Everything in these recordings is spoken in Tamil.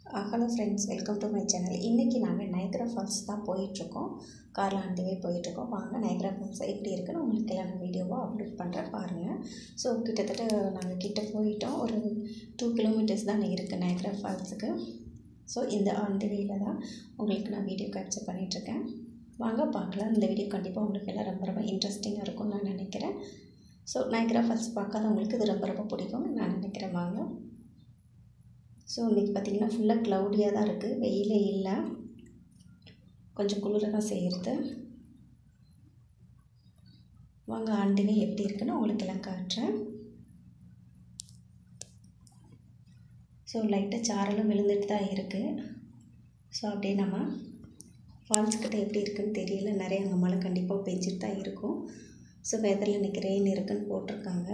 hello friends welcome to my channel இன்றைக்கி நாங்கள் நைக்ரா ஃபால்ஸ் தான் போயிட்டுருக்கோம் காரில் ஆண்டிவே போயிட்டுருக்கோம் வாங்க நைக்ரா ஃபால்ஸ் எப்படி இருக்குன்னு உங்களுக்கு எல்லாம் நான் வீடியோவாக அப்லோட் பண்ணுறேன் பாருங்கள் ஸோ கிட்டத்தட்ட நாங்கள் கிட்ட போயிட்டோம் ஒரு டூ கிலோமீட்டர்ஸ் தான் இருக்குது நைக்ரா ஃபால்ஸுக்கு ஸோ இந்த ஆண்டு வேயில் தான் உங்களுக்கு நான் வீடியோ கேப்சர் பண்ணிகிட்ருக்கேன் வாங்க பார்க்கலாம் இந்த வீடியோ கண்டிப்பாக உங்களுக்கு எல்லாம் ரொம்ப ரொம்ப இன்ட்ரெஸ்டிங்காக இருக்கும்னு நான் நினைக்கிறேன் ஸோ நைக்ரா ஃபால்ஸ் பார்க்காதவங்களுக்கு இது ரொம்ப ரொம்ப பிடிக்கும்னு நான் நினைக்கிறேன் வாங்க ஸோ இன்றைக்கி பார்த்திங்கன்னா ஃபுல்லாக க்ளவுடியாக தான் இருக்குது வெயிலே இல்லை கொஞ்சம் குளிர தான் செய்கிறது வாங்க ஆண்டுவே எப்படி இருக்குன்னு உங்களுக்கு எல்லாம் காட்டுறேன் ஸோ லைட்டாக சாரலும் விழுந்துட்டு தான் இருக்குது ஸோ அப்படியே நம்ம ஃபால்ஸ் கிட்ட எப்படி இருக்குன்னு தெரியல நிறைய அங்கே மழை கண்டிப்பாக பெஞ்சிட்டு தான் இருக்கும் ஸோ வெதரில் இன்றைக்கி ரெயின் இருக்குன்னு போட்டிருக்காங்க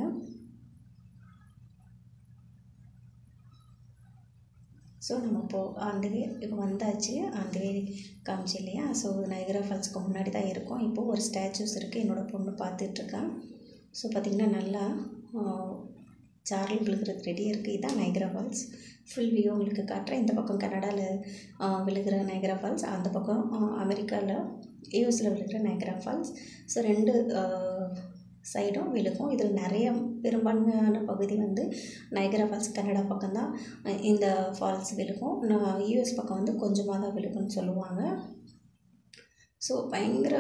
ஸோ நம்ம இப்போது ஆண்டுவே இப்போ வந்தாச்சு ஆண்டுவே காமிச்சு இல்லையா ஸோ நயகரா ஃபால்ஸ்க்கு முன்னாடி தான் இருக்கும் இப்போது ஒரு ஸ்டாச்சூஸ் இருக்குது என்னோடய பொண்ணு பார்த்துட்ருக்கான் ஸோ பார்த்திங்கன்னா நல்லா சாரல் விழுகிறது ரெடியாக இருக்குது இதுதான் நயகரா ஃபால்ஸ் ஃபுல் வியூ உங்களுக்கு காட்டுறேன் இந்த பக்கம் கனடாவில் விழுகிற நயகரா ஃபால்ஸ் அந்த பக்கம் அமெரிக்காவில் யூஎஸில் விழுகிற நயகரா ஃபால்ஸ் ஸோ ரெண்டு சைடும் விழுகும் இதில் நிறைய பெரும்பான்மையான பகுதி வந்து நயகரா ஃபால்ஸ் கனடா பக்கம்தான் இந்த ஃபால்ஸ் விழுகும் நான் யூஎஸ் பக்கம் வந்து கொஞ்சமாக தான் விழுகும்னு சொல்லுவாங்க ஸோ பயங்கர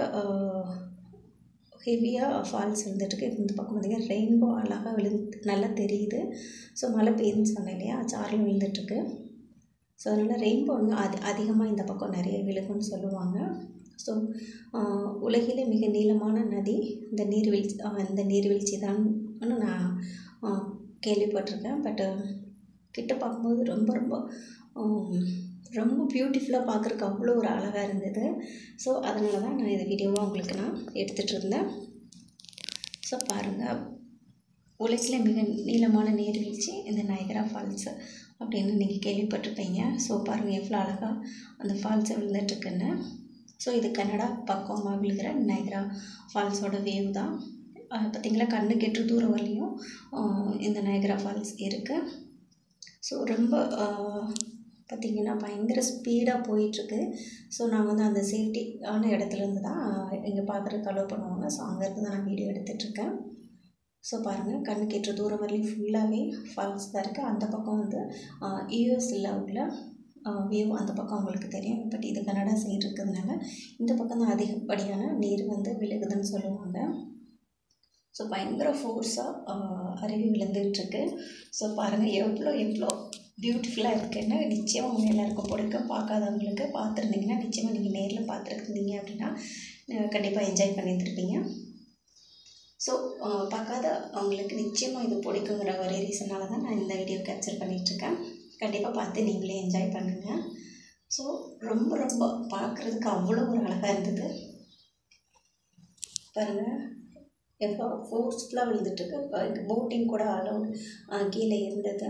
ஹெவியாக ஃபால்ஸ் இருந்துட்டுருக்கு இந்த பக்கம் பார்த்திங்கன்னா ரெயின்போ அழகாக விழுந்து நல்லா தெரியுது ஸோ மழை பெய்யுதுன்னு சொன்னேன் இல்லையா சாரல் விழுந்துட்டுருக்கு ஸோ அதனால் ரெயின்போ வந்து அது அதிகமாக இந்த பக்கம் நிறைய விழுகும்னு சொல்லுவாங்க ஸோ உலகிலே மிக நீளமான நதி இந்த நீர்வீழ்ச்சி இந்த நீர்வீழ்ச்சி தான் நான் கேள்விப்பட்டிருக்கேன் பட்டு கிட்ட பார்க்கும்போது ரொம்ப ரொம்ப ரொம்ப பியூட்டிஃபுல்லாக பார்க்குறக்கு அவ்வளோ ஒரு அழகாக இருந்தது ஸோ அதனால தான் நான் இந்த வீடியோவாக உங்களுக்கு நான் எடுத்துகிட்டு இருந்தேன் ஸோ பாருங்கள் உலகிலே மிக நீளமான நீர்வீழ்ச்சி இந்த நயகரா ஃபால்ஸு அப்படின்னு நீங்கள் கேள்விப்பட்டிருப்பீங்க ஸோ பாருங்கள் எவ்வளோ அழகாக அந்த ஃபால்ஸை விழுந்துட்டுருக்குன்னு ஸோ இது கனடா பக்கமாக விழுகிற நைக்ரா ஃபால்ஸோட வேவ் தான் பார்த்திங்களா கண்ணு கெட்டு தூரம் வரலையும் இந்த நயகரா ஃபால்ஸ் இருக்குது ஸோ ரொம்ப பார்த்திங்கன்னா பயங்கர ஸ்பீடாக போயிட்டுருக்கு ஸோ நான் வந்து அந்த சேஃப்டியான இடத்துலேருந்து தான் இங்கே பார்க்குறதுக்கு அலோவ் பண்ணுவாங்க ஸோ அங்கேருந்து தான் நான் வீடியோ எடுத்துகிட்ருக்கேன் ஸோ பாருங்கள் கண்ணு கெட்டுற தூரம் வரலையும் ஃபுல்லாகவே ஃபால்ஸ் தான் இருக்குது அந்த பக்கம் வந்து யூஎஸில் உள்ள வியூ அந்த பக்கம் உங்களுக்கு தெரியும் பட் இது கனடா சைடு இருக்கிறதுனால இந்த பக்கம் தான் அதிகப்படியான நீர் வந்து விழுகுதுன்னு சொல்லுவாங்க ஸோ பயங்கர ஃபோர்ஸாக அருவி விழுந்துகிட்ருக்கு ஸோ பாருங்கள் எவ்வளோ எவ்வளோ பியூட்டிஃபுல்லாக இருக்குன்னு நிச்சயமாக உங்கள் எல்லாருக்கும் பிடிக்கும் பார்க்காதவங்களுக்கு பார்த்துருந்தீங்கன்னா நிச்சயமாக நீங்கள் நேரில் பார்த்துருந்தீங்க அப்படின்னா கண்டிப்பாக என்ஜாய் பண்ணியிருந்துருப்பீங்க ஸோ பார்க்காத அவங்களுக்கு நிச்சயமாக இது பிடிக்குங்கிற ஒரே ரீசனால் தான் நான் இந்த வீடியோ கேப்சர் பண்ணிகிட்ருக்கேன் கண்டிப்பாக பார்த்து நீங்களே என்ஜாய் பண்ணுங்கள் ஸோ ரொம்ப ரொம்ப பார்க்குறதுக்கு அவ்வளோ ஒரு அழகாக இருந்தது பாருங்கள் எவ்வளோ ஃபோர்ஸ்ஃபுல்லாக விழுந்துட்டுருக்கு போட்டிங் கூட அலௌட் கீழே இருந்தது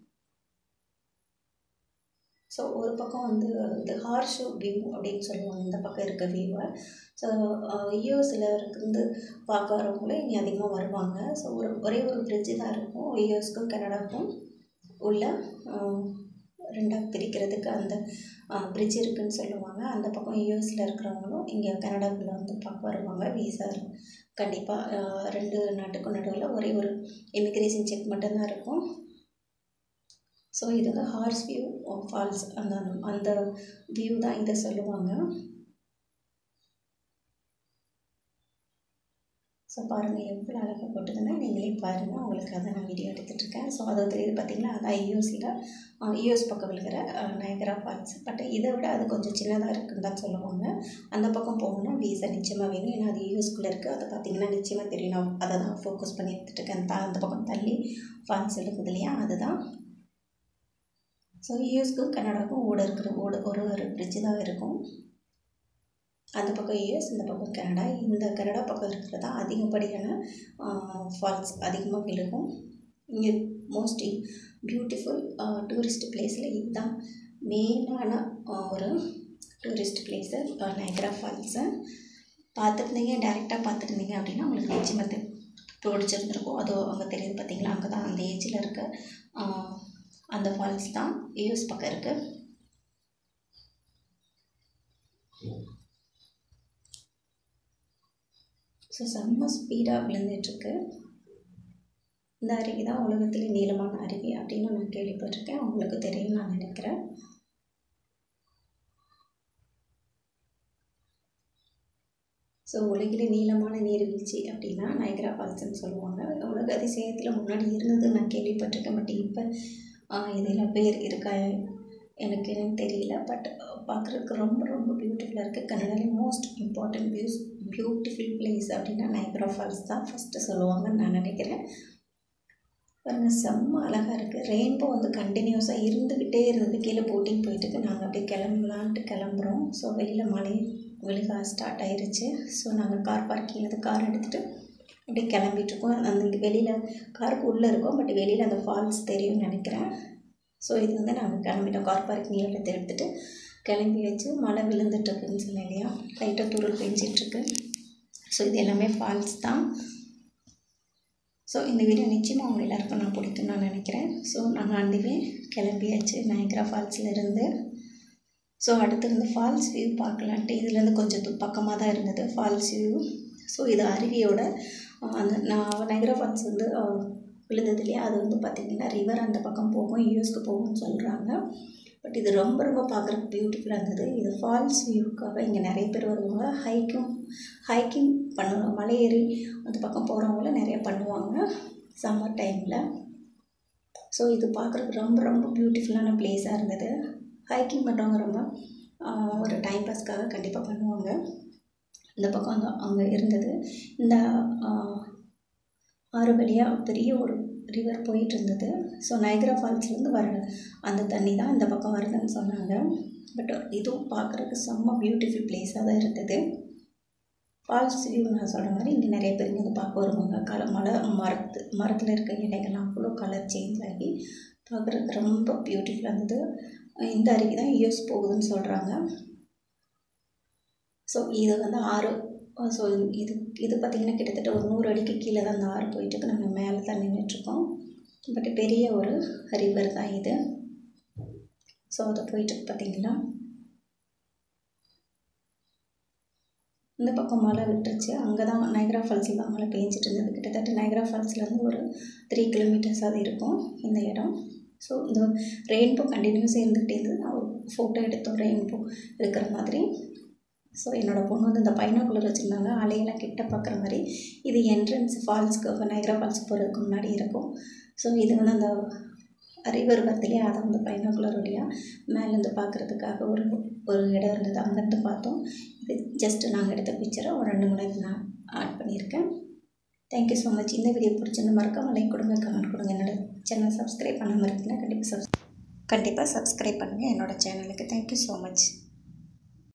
ஸோ ஒரு பக்கம் வந்து இந்த ஹார்ஷோ வியூ அப்படின்னு சொல்லுவாங்க இந்த பக்கம் இருக்க வியூவை ஸோ யூஎஸில் இருந்து பார்க்க வரவங்களே இங்கே அதிகமாக வருவாங்க ஸோ ஒரு ஒரே ஒரு பிரிட்ஜு தான் இருக்கும் யூஎஸ்க்கும் கனடாவுக்கும் உள்ள ரெண்டாக பிரிக்கிறதுக்கு அந்த பிரிட்ஜ் இருக்குதுன்னு சொல்லுவாங்க அந்த பக்கம் யூஎஸில் இருக்கிறவங்களும் இங்கே கனடாக்குள்ளே வந்து பார்க்க வருவாங்க வீசா கண்டிப்பாக ரெண்டு நாட்டுக்கும் நடுவில் ஒரே ஒரு இமிக்ரேஷன் செக் மட்டும்தான் இருக்கும் ஸோ இது வந்து ஹார்ஸ் வியூ ஃபால்ஸ் அந்த அந்த வியூ தான் இதை சொல்லுவாங்க ஸோ பாருங்கள் எவ்வளோ அழகாக போட்டுதுன்னா நீங்களே பாருங்கள் உங்களுக்கு அதை நான் வீடியோ எடுத்துகிட்ருக்கேன் ஸோ அது தெரியுது பார்த்திங்களா அதான் யூஎஸில் யூஎஸ் பக்கம் விழுகிற நயகரா ஃபால்ஸ் பட் இதை விட அது கொஞ்சம் சின்னதாக இருக்குன்னு தான் சொல்லுவாங்க அந்த பக்கம் போகணுன்னா வீசா நிச்சயமாக வேணும் ஏன்னா அது யூஎஸ்குள்ளே இருக்குது அதை பார்த்திங்கன்னா நிச்சயமாக தெரியும் நான் அதை தான் ஃபோக்கஸ் பண்ணி எடுத்துகிட்ருக்கேன் த அந்த பக்கம் தள்ளி ஃபால்ஸ் இருக்குது இல்லையா அதுதான் ஸோ யூஎஸ்க்கும் கனடாவுக்கும் ஓட இருக்கிற ஓட ஒரு ஒரு பிரிட்ஜு தான் இருக்கும் அந்த பக்கம் யூஎஸ் இந்த பக்கம் கனடா இந்த கனடா பக்கம் இருக்கிறது தான் அதிகப்படியான ஃபால்ஸ் அதிகமாக விழுகும் இங்கே மோஸ்ட் பியூட்டிஃபுல் டூரிஸ்ட் பிளேஸில் இதுதான் மெயினான ஒரு டூரிஸ்ட் பிளேஸு நயக்ரா ஃபால்ஸு பார்த்துருந்தீங்க டேரெக்டாக பார்த்துருந்தீங்க அப்படின்னா உங்களுக்கு நிச்சயமாக பிடிச்சிருந்துருக்கும் அதோ அங்கே தெரியுது பார்த்தீங்களா அங்கே தான் அந்த ஏஜில் இருக்க அந்த ஃபால்ஸ் தான் யூஎஸ் பக்கம் இருக்குது ஸோ செம்ம ஸ்பீடாக விழுந்துட்டுருக்கு இந்த அருவி தான் உலகத்திலே நீளமான அருவி அப்படின்னு நான் கேள்விப்பட்டிருக்கேன் உங்களுக்கு தெரியும் நான் நினைக்கிறேன் ஸோ உலகிலே நீளமான நீர்வீழ்ச்சி அப்படின்னா நயக்ரா ஃபால்ஸ்ன்னு சொல்லுவாங்க உலக அதிசயத்தில் முன்னாடி இருந்தது நான் கேள்விப்பட்டிருக்கேன் பட் இப்போ இதில் பேர் இருக்கா எனக்கு என்னன்னு தெரியல பட் பார்க்குறதுக்கு ரொம்ப ரொம்ப பியூட்டிஃபுல்லாக இருக்குது கன்னடாலே most important views beautiful place அப்படின்னா நயக்ரா ஃபால்ஸ் தான் ஃபஸ்ட்டு சொல்லுவாங்கன்னு நான் நினைக்கிறேன் பாருங்க செம்ம அழகாக இருக்குது ரெயின்போ வந்து கண்டினியூஸாக இருந்துக்கிட்டே இருந்தது கீழே போட்டிங் போயிட்டுருக்கு நாங்கள் அப்படியே கிளம்பலான்ட்டு கிளம்புறோம் ஸோ வெளியில் மழை விழுக ஸ்டார்ட் ஆயிருச்சு ஸோ நாங்கள் கார் பார்க்கிங்லேருந்து கார் எடுத்துகிட்டு அப்படியே கிளம்பிட்டுருக்கோம் அந்த வெளியில் காருக்கு உள்ளே இருக்கோம் பட் வெளியில் அந்த ஃபால்ஸ் தெரியும்னு நினைக்கிறேன் ஸோ இது வந்து நாங்கள் கிளம்பிட்டோம் கார் பார்க்கிங்கில் எடுத்து எடுத்துகிட்டு கிளம்பி வச்சு மழை விழுந்துட்டுருக்குன்னு சொன்னேன் இல்லையா லைட்டாக துருள் பெஞ்சிட்ருக்கு ஸோ இது எல்லாமே ஃபால்ஸ் தான் ஸோ இந்த வீடியோ நிச்சயமாக அவங்க எல்லாருக்கும் நான் பிடிக்கும்னு நான் நினைக்கிறேன் ஸோ நாங்கள் அன்றைவே கிளம்பியாச்சு நயக்ரா ஃபால்ஸில் இருந்து ஸோ அடுத்து வந்து ஃபால்ஸ் வியூ பார்க்கலான்ட்டு இதுலேருந்து கொஞ்சம் து- பக்கமாக தான் இருந்தது ஃபால்ஸ் வியூ ஸோ இது அருவியோட அஹ், அந்த நான் நயக்ரா ஃபால்ஸ் வந்து அஹ், விழுந்தது இல்லையா அது வந்து பார்த்திங்கன்னா ரிவர் அந்த பக்கம் போகும் யூஎஸ்க்கு போகும்னு சொல்கிறாங்க பட் இது ரொம்ப ரொம்ப பார்க்குறதுக்கு பியூட்டிஃபுல்லாக இருந்தது இது ஃபால்ஸ் வியூக்காக இங்கே நிறைய பேர் வருவாங்க ஹைக்கிங் ஹைக்கிங் பண்ணுவாங்க மலை ஏறி அந்த பக்கம் போகிறவங்கள நிறைய பண்ணுவாங்க சம்மர் டைமில் ஸோ இது பார்க்குறதுக்கு ரொம்ப ரொம்ப பியூட்டிஃபுல்லான பிளேஸாக இருந்தது ஹைக்கிங் பண்ணுறவங்க ரொம்ப ஆஹ், ஒரு டைம் பாஸ்க்காக கண்டிப்பாக பண்ணுவாங்க இந்த பக்கம் அங்கே அங்கே இருந்தது இந்த ஆஹ், ஆறு வழியாக பெரிய ஒரு ரிவர் போயிட்டு இருந்தது ஸோ நயக்ரா ஃபால்ஸ்லேருந்து வர அந்த தண்ணி தான் இந்த பக்கம் வருதுன்னு சொன்னாங்க பட் இதுவும் பார்க்குறதுக்கு செம்ம பியூட்டிஃபுல் பிளேஸாக தான் இருந்தது ஃபால்ஸ் வியூ நான் சொல்கிற மாதிரி இங்கே நிறைய பேர் இங்கே வந்து பார்க்க வருவாங்க கல மலை மரத்து மரத்தில் இருக்க இலைகள்லாம் அவ்வளோ கலர் சேஞ்ச் ஆகி பார்க்குறதுக்கு ரொம்ப பியூட்டிஃபுல்லாக இருந்தது இந்த அருவி தான் யூஎஸ் போகுதுன்னு சொல்கிறாங்க ஸோ இது வந்து ஆறு ஸோ இது இது பார்த்திங்கன்னா கிட்டத்தட்ட ஒரு நூறு அடிக்கு கீழே தான் அந்த ஆறு போயிட்டுருக்கு நாங்கள் மேலே தான் நின்றுட்டுருக்கோம் பட் பெரிய ஒரு ரிவர் தான் இது ஸோ அதை போயிட்டு பார்த்தீங்கன்னா இந்த பக்கம் மழை விட்டுருச்சு அங்கே தான் நயக்ரா ஃபால்ஸில் தான் மழை பெஞ்சிட்டு இருந்தது கிட்டத்தட்ட நயக்ரா ஃபால்ஸ்லேருந்து ஒரு த்ரீ கிலோமீட்டர்ஸ் அது இருக்கும் இந்த இடம் ஸோ இந்த ரெயின்போ கண்டினியூஸாக இருந்துகிட்டே இருந்தது நான் ஒரு ஃபோட்டோ எடுத்தோம் ரெயின்போ இருக்கிற மாதிரி ஸோ என்னோடய பொண்ணு வந்து இந்த பைனாகுலர் வச்சுருந்தாங்க அலையெல்லாம் கிட்ட பார்க்குற மாதிரி இது என்ட்ரன்ஸ் ஃபால்ஸ்க்கு நயக்ரா ஃபால்ஸ் போகிறதுக்கு முன்னாடி இருக்கும் ஸோ இது வந்து அந்த ரிவர் வருதுலையே அதை வந்து பைனாகுலர் வழியாக மேலேருந்து பார்க்குறதுக்காக ஒரு ஒரு இடம் இருந்தது அங்கேருந்து பார்த்தோம் இது ஜஸ்ட்டு நாங்கள் எடுத்த பிக்சரை ஒரு ரெண்டு மூணு இது நான் ஆட் பண்ணியிருக்கேன் தேங்க்யூ ஸோ மச் இந்த வீடியோ பிடிச்சிருந்து மறக்காம லைக் கொடுங்க கமெண்ட் கொடுங்க என்னோட சேனல் சப்ஸ்கிரைப் பண்ணாமல் இருக்கீங்கன்னா கண்டிப்பாக சப்ஸ் கண்டிப்பாக சப்ஸ்கிரைப் பண்ணுங்கள் என்னோட சேனலுக்கு தேங்க்யூ ஸோ மச்